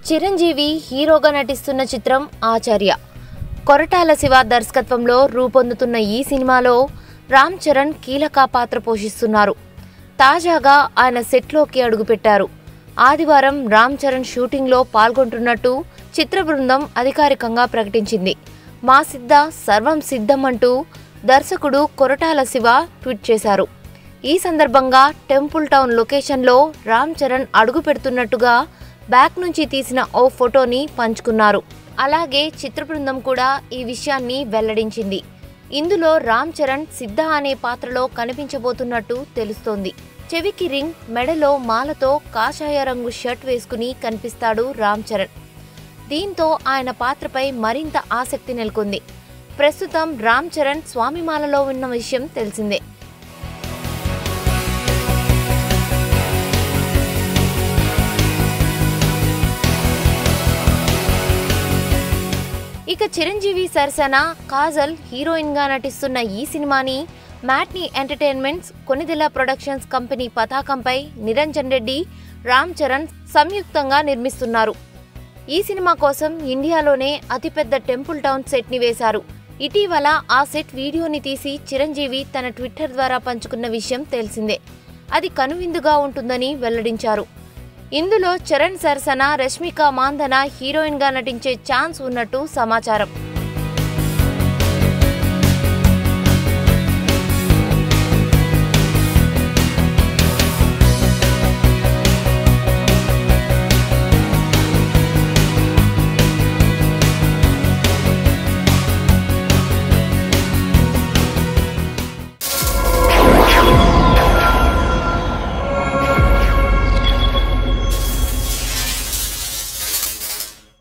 చిరంజీవి హీరోగా నటిస్తున్న చిత్రం ఆచార్య కొరటాల శివ దర్శకత్వంలో రూపొందుతున్న ఈ సినిమాలో రామ్ చరణ్ కీలక పాత్ర పోషిస్తున్నారు తాజాగా ఆయన సెట్లోకి అడుగుపెట్టారు ఆదివారం రామ్ చరణ్ షూటింగ్లో పాల్గొంటున్నట్టు చిత్ర బృందం అధికారికంగా ప్రకటించింది మా సిద్ధ సర్వం సిద్ధం అంటూ దర్శకుడు కొరటాల శివ ట్వీట్ చేశారు ఈ సందర్భంగా టెంపుల్ టౌన్ లొకేషన్లో రామ్ చరణ్ అడుగు పెడుతున్నట్టుగా బ్యాక్ నుంచి తీసిన ఓ ఫోటోని పంచుకున్నారు అలాగే చిత్ర బృందం కూడా ఈ విషయాన్ని వెల్లడించింది ఇందులో రామ్ చరణ్ సిద్ధ అనే పాత్రలో కనిపించబోతున్నట్టు తెలుస్తోంది చెవికి రింగ్ మెడలో మాలతో కాషాయ రంగు షర్ట్ వేసుకుని కనిపిస్తాడు రామ్ చరణ్ దీంతో ఆయన పాత్రపై మరింత ఆసక్తి నెలకొంది ప్రస్తుతం రామ్ చరణ్ స్వామిమాలలో ఉన్న విషయం తెలిసిందే ఇక చిరంజీవి సరసన కాజల్ హీరోయిన్ గా నటిస్తున్న ఈ సినిమాని matinee entertainments Konidela productions company పతాకంపై నిరంజన్ రెడ్డి రామ్ చరణ్ సంయుక్తంగా నిర్మిస్తున్నారు ఈ సినిమా కోసం ఇండియాలోనే అతిపెద్ద టెంపుల్ టౌన్ సెట్ ని వేశారు ఇటీవల ఆ సెట్ వీడియోని తీసి చిరంజీవి తన ట్విట్టర్ ద్వారా పంచుకున్న విషయం తెలిసిందే అది కనువిందుగా ఉంటుందని వెల్లడించారు ఇందులో చరణ్ సరసన రష్మిక మాందన హీరోయిన్ గా నటించే ఛాన్స్ ఉన్నట్టు సమాచారం